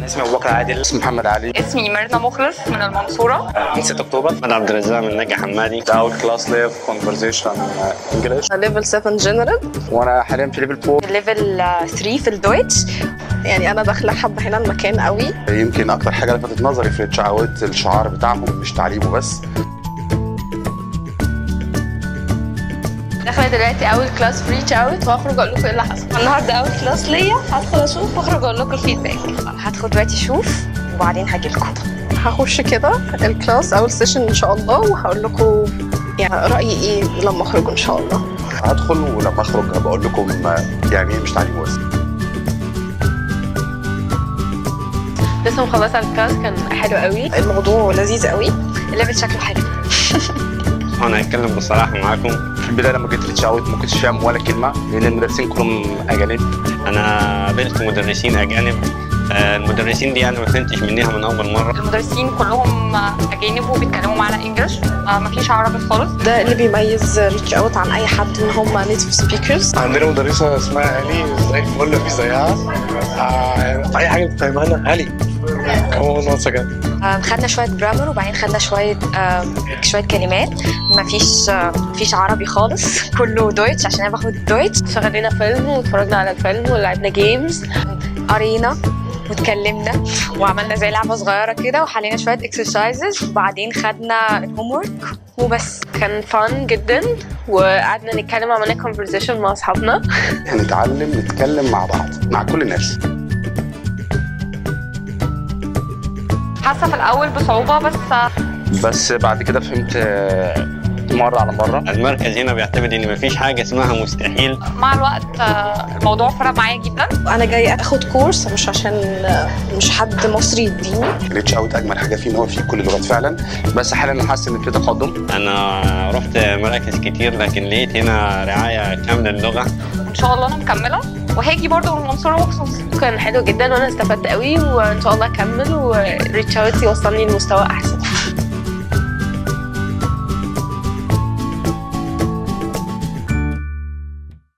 اسمي ابو بكر عادل اسمي محمد علي اسمي ميرنا مخلص من المنصورة من 6 اكتوبر محمد عبد الرزاق من نجا حمادي ده اول كلاس ليا في كونفرزيشن انجلش ليفل 7 جنرال وانا حاليا في ليفل 4 ليفل 3 في الدويتش يعني انا داخله حابه هنا المكان قوي يمكن اكتر حاجه لفتت نظري في الشعوات الشعار بتاعهم مش تعليمه بس داخله دلوقتي اول كلاس في ريتش اوت وهخرج اقول لكم ايه اللي حصل النهارده اول كلاس ليا هدخل اشوف واخرج اقول لكم الفيدباك هدخل دلوقتي اشوف وبعدين هاجي لكم هخش كده الكلاس اول سيشن ان شاء الله وهقول لكم يعني رايي ايه لما اخرج ان شاء الله هدخل ولما اخرج هبقول لكم يعني ايه مش تعليمه بس لسه مخلصه الكلاس كان حلو قوي الموضوع لذيذ قوي الليفل شكله حلو انا هتكلم بصراحه معاكم في البدايه لما جيت التشاوت ما كنتش فاهم ولا كلمه لان المدرسين كلهم اجانب انا قابلت مدرسين اجانب آه، المدرسين دي انا ما فهمتش منها من اول مره المدرسين كلهم اجانب وبيتكلموا معانا انجلش مفيش عربي خالص ده اللي بيميز ريتش اوت عن اي حد ان هم نيتيف سبيكرز عندنا مدرسة اسمها هالي زي الفل مفيش زيها آه، في أي حاجة بتفهمها لنا هالي كمان وانس اجين آم، خدنا شويه جرامر وبعدين خدنا شويه آم، شويه كلمات مفيش آم، مفيش عربي خالص كله دويتش عشان انا باخد دويتش شغلنا فيلم واتفرجنا على الفيلم ولعبنا جيمز قرينا واتكلمنا وعملنا زي لعبه صغيره كده وحلينا شويه اكسرسايزز وبعدين خدنا الهوم ورك وبس كان فان جدا وقعدنا نتكلم عملنا كونفرزيشن مع اصحابنا نتعلم نتكلم مع بعض مع كل الناس حاسه في الاول بصعوبه بس بس بعد كده فهمت آه، مره على مره المركز هنا بيعتمد ان مفيش حاجه اسمها مستحيل مع الوقت آه، الموضوع فرق معايا جدا انا جايه اخد كورس مش عشان مش حد مصري يديني ريتش اوت اجمل حاجه فيه ان هو فيه كل اللغات فعلا بس حاليا انا حاسس ان في تقدم انا رحت مراكز كتير لكن لقيت هنا رعايه كامله للغه ان شاء الله انا مكمله وهاجي برضه من المنصوره مخصوص كان حلو جدا وانا استفدت قوي وان شاء الله اكمل وريتش اوت يوصلني لمستوى احسن